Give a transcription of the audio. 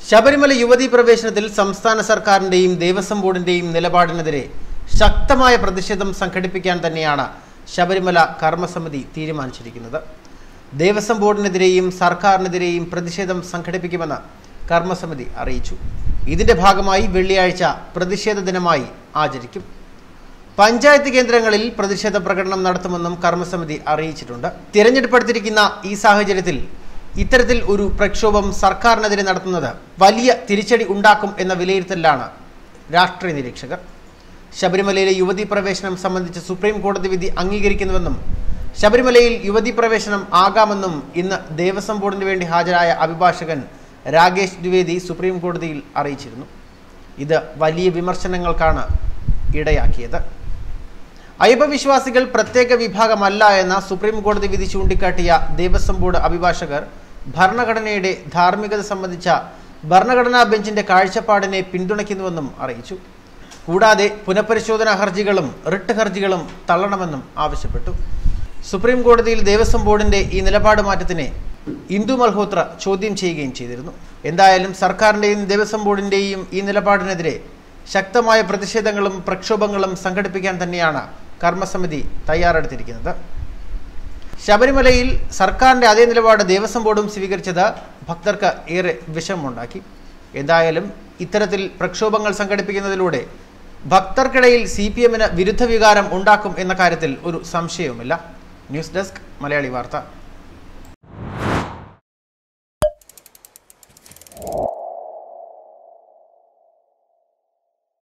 ശബരിമല യുവതീ പ്രവേശനത്തിൽ സംസ്ഥാന സർക്കാരിന്റെയും ദേവസ്വം ബോർഡിന്റെയും നിലപാടിനെതിരെ ശക്തമായ പ്രതിഷേധം സംഘടിപ്പിക്കാൻ തന്നെയാണ് ശബരിമല കർമ്മസമിതി തീരുമാനിച്ചിരിക്കുന്നത് ദേവസ്വം ബോർഡിനെതിരെയും സർക്കാരിനെതിരെയും പ്രതിഷേധം സംഘടിപ്പിക്കുമെന്ന് കർമ്മസമിതി അറിയിച്ചു ഇതിന്റെ ഭാഗമായി വെള്ളിയാഴ്ച പ്രതിഷേധ ദിനമായി ആചരിക്കും പഞ്ചായത്ത് കേന്ദ്രങ്ങളിൽ പ്രതിഷേധ പ്രകടനം നടത്തുമെന്നും കർമ്മസമിതി അറിയിച്ചിട്ടുണ്ട് തിരഞ്ഞെടുപ്പെടുത്തിരിക്കുന്ന ഈ സാഹചര്യത്തിൽ ഇത്തരത്തിൽ ഒരു പ്രക്ഷോഭം സർക്കാരിനെതിരെ നടത്തുന്നത് വലിയ തിരിച്ചടി ഉണ്ടാക്കും എന്ന വിലയിരുത്തലിലാണ് രാഷ്ട്രീയ നിരീക്ഷകർ ശബരിമലയിലെ യുവതീ പ്രവേശനം സംബന്ധിച്ച് സുപ്രീം കോടതി വിധി അംഗീകരിക്കുന്നുവെന്നും ശബരിമലയിൽ യുവതീ പ്രവേശനം ആകാമെന്നും ഇന്ന് ദേവസ്വം ബോർഡിന് വേണ്ടി ഹാജരായ അഭിഭാഷകൻ രാകേഷ് ദ്വിവേദി സുപ്രീം കോടതിയിൽ അറിയിച്ചിരുന്നു ഇത് വലിയ വിമർശനങ്ങൾക്കാണ് ഇടയാക്കിയത് അയ്യപ്പ വിശ്വാസികൾ പ്രത്യേക വിഭാഗമല്ല എന്ന സുപ്രീം കോടതി വിധി ചൂണ്ടിക്കാട്ടിയ ദേവസ്വം ബോർഡ് അഭിഭാഷകർ ഭരണഘടനയുടെ ധാർമ്മികത സംബന്ധിച്ച ഭരണഘടനാ ബെഞ്ചിന്റെ കാഴ്ചപ്പാടിനെ പിന്തുണയ്ക്കുന്നുവെന്നും അറിയിച്ചു കൂടാതെ പുനഃപരിശോധനാ ഹർജികളും റിട്ട് ഹർജികളും തള്ളണമെന്നും ആവശ്യപ്പെട്ടു സുപ്രീം കോടതിയിൽ ദേവസ്വം ബോർഡിന്റെ ഈ നിലപാട് മാറ്റത്തിനെ ഇന്ദു മൽഹോത്ര ചോദ്യം ചെയ്യുകയും ചെയ്തിരുന്നു എന്തായാലും സർക്കാരിന്റെയും ദേവസ്വം ബോർഡിന്റെയും ഈ നിലപാടിനെതിരെ ശക്തമായ പ്രതിഷേധങ്ങളും പ്രക്ഷോഭങ്ങളും സംഘടിപ്പിക്കാൻ തന്നെയാണ് കർമ്മസമിതി തയ്യാറെടുത്തിരിക്കുന്നത് ശബരിമലയിൽ സർക്കാരിന്റെ അതേ നിലപാട് ദേവസ്വം ബോർഡും സ്വീകരിച്ചത് ഭക്തർക്ക് ഏറെ വിഷമമുണ്ടാക്കി എന്തായാലും ഇത്തരത്തിൽ പ്രക്ഷോഭങ്ങൾ സംഘടിപ്പിക്കുന്നതിലൂടെ ഭക്തർക്കിടയിൽ സി പി എമ്മിന് വിരുദ്ധ വികാരം ഉണ്ടാക്കും എന്ന കാര്യത്തിൽ ഒരു സംശയവുമില്ല ന്യൂസ് ഡെസ്ക് മലയാളി വാർത്ത